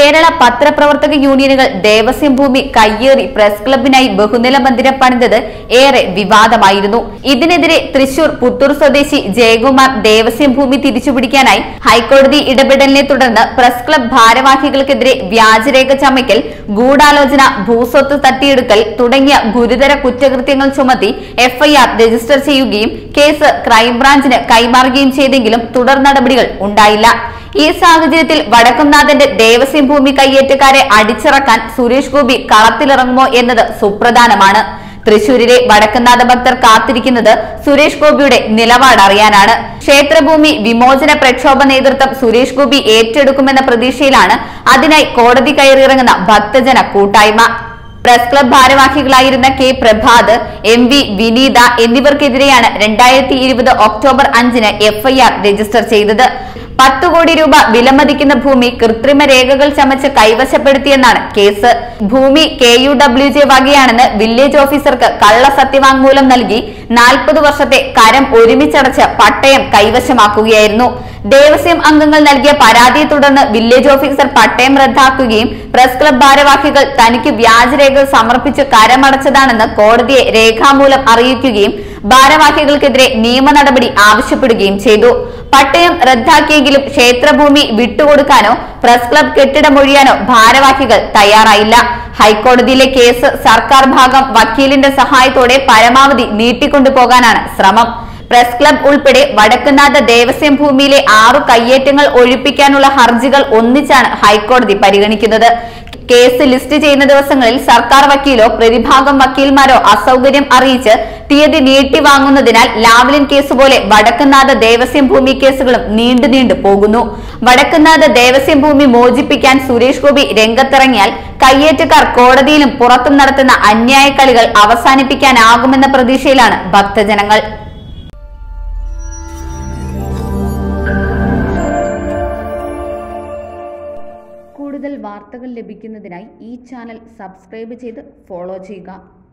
കേരള പത്രപ്രവർത്തക യൂണിയനുകൾ ദേവസ്വം ഭൂമി കയ്യേറി പ്രസ് ക്ലബിനായി ബഹുനില മന്ദിരം പണിതത് ഏറെ വിവാദമായിരുന്നു ഇതിനെതിരെ തൃശൂർ പുത്തൂർ സ്വദേശി ജയകുമാർ ദേവസ്വം ഭൂമി തിരിച്ചുപിടിക്കാനായി ഹൈക്കോടതി ഇടപെടലിനെ തുടർന്ന് പ്രസ് ക്ലബ് ഭാരവാഹികൾക്കെതിരെ വ്യാജരേഖ ചമയ്ക്കൽ ഗൂഢാലോചന ഭൂസ്വത്ത് തട്ടിയെടുക്കൽ തുടങ്ങിയ ഗുരുതര കുറ്റകൃത്യങ്ങൾ ചുമത്തി എഫ്ഐആർ രജിസ്റ്റർ ചെയ്യുകയും കേസ് ക്രൈംബ്രാഞ്ചിന് കൈമാറുകയും ചെയ്തെങ്കിലും തുടർ നടപടികൾ ഉണ്ടായില്ല ഈ സാഹചര്യത്തിൽ വടക്കുംനാഥന്റെ ദേവസ്വം ഭൂമി കയ്യേറ്റക്കാരെ അടിച്ചിറക്കാൻ സുരേഷ് ഗോപി കളത്തിലിറങ്ങുമോ എന്നത് സുപ്രധാനമാണ് തൃശൂരിലെ വടക്കുംനാഥ ഭക്തർ കാത്തിരിക്കുന്നത് സുരേഷ് ഗോപിയുടെ നിലപാട് അറിയാനാണ് ക്ഷേത്രഭൂമി വിമോചന പ്രക്ഷോഭ നേതൃത്വം സുരേഷ് ഗോപി ഏറ്റെടുക്കുമെന്ന പ്രതീക്ഷയിലാണ് അതിനായി കോടതി കയറിയിറങ്ങുന്ന ഭക്തജന കൂട്ടായ്മ പ്രസ് ക്ലബ് ഭാരവാഹികളായിരുന്ന K Prabhat M V Vineetha എന്നിവർക്കെതിരെയാണ് രണ്ടായിരത്തി ഇരുപത് ഒക്ടോബർ അഞ്ചിന് എഫ്ഐആർ രജിസ്റ്റർ ചെയ്തത് പത്ത് കോടി രൂപ വിലമതിക്കുന്ന ഭൂമി കൃത്രിമ രേഖകൾ ചമച്ച് കൈവശപ്പെടുത്തിയെന്നാണ് കേസ് ഭൂമി കെ യു ഡബ്ല്യു ജെ വകയാണെന്ന് വില്ലേജ് ഓഫീസർക്ക് കള്ള സത്യവാങ്മൂലം നൽകി നാൽപ്പത് വർഷത്തെ കരം ഒരുമിച്ചടച്ച് പട്ടയം കൈവശമാക്കുകയായിരുന്നു ദേവസ്വം അംഗങ്ങൾ നൽകിയ പരാതിയെ തുടർന്ന് വില്ലേജ് ഓഫീസർ പട്ടയം റദ്ദാക്കുകയും പ്രസ് ക്ലബ് ഭാരവാഹികൾ തനിക്ക് വ്യാജരേഖകൾ സമർപ്പിച്ച് കരമടച്ചതാണെന്ന് കോടതിയെ രേഖാമൂലം അറിയിക്കുകയും ഭാരവാഹികൾക്കെതിരെ നിയമ നടപടി ആവശ്യപ്പെടുകയും ചെയ്തു പട്ടയം റദ്ദാക്കിയെങ്കിലും ക്ഷേത്രഭൂമി വിട്ടുകൊടുക്കാനോ പ്രസ് ക്ലബ് കെട്ടിടമൊഴിയാനോ ഭാരവാഹികൾ തയ്യാറായില്ല ഹൈക്കോടതിയിലെ കേസ് സർക്കാർ ഭാഗം വക്കീലിന്റെ സഹായത്തോടെ പരമാവധി നീട്ടിക്കൊണ്ടുപോകാനാണ് ശ്രമം പ്രസ് ക്ലബ് ഉൾപ്പെടെ വടക്കുന്നാഥ ദേവസ്വം ഭൂമിയിലെ ആറു കയ്യേറ്റങ്ങൾ ഒഴിപ്പിക്കാനുള്ള ഹർജികൾ ഒന്നിച്ചാണ് ഹൈക്കോടതി പരിഗണിക്കുന്നത് കേസ് ലിസ്റ്റ് ചെയ്യുന്ന ദിവസങ്ങളിൽ സർക്കാർ വക്കീലോ പ്രതിഭാഗം വക്കീൽമാരോ അസൗകര്യം അറിയിച്ച് തീയതി നീട്ടി വാങ്ങുന്നതിനാൽ ലാവ്ലിൻ കേസ് പോലെ വടക്കുന്നാഥ ദേവസ്വം ഭൂമി കേസുകളും നീണ്ടു നീണ്ടു പോകുന്നു വടക്കുന്നാഥ ദേവസ്വം ഭൂമി മോചിപ്പിക്കാൻ സുരേഷ് ഗോപി രംഗത്തിറങ്ങിയാൽ കയ്യേറ്റക്കാർ കോടതിയിലും പുറത്തും നടത്തുന്ന അന്യായ കളികൾ അവസാനിപ്പിക്കാനാകുമെന്ന പ്രതീക്ഷയിലാണ് ഭക്തജനങ്ങൾ കൂടുതൽ വാർത്തകൾ ലഭിക്കുന്നതിനായി ഈ ചാനൽ സബ്സ്ക്രൈബ് ചെയ്ത് ഫോളോ ചെയ്യുക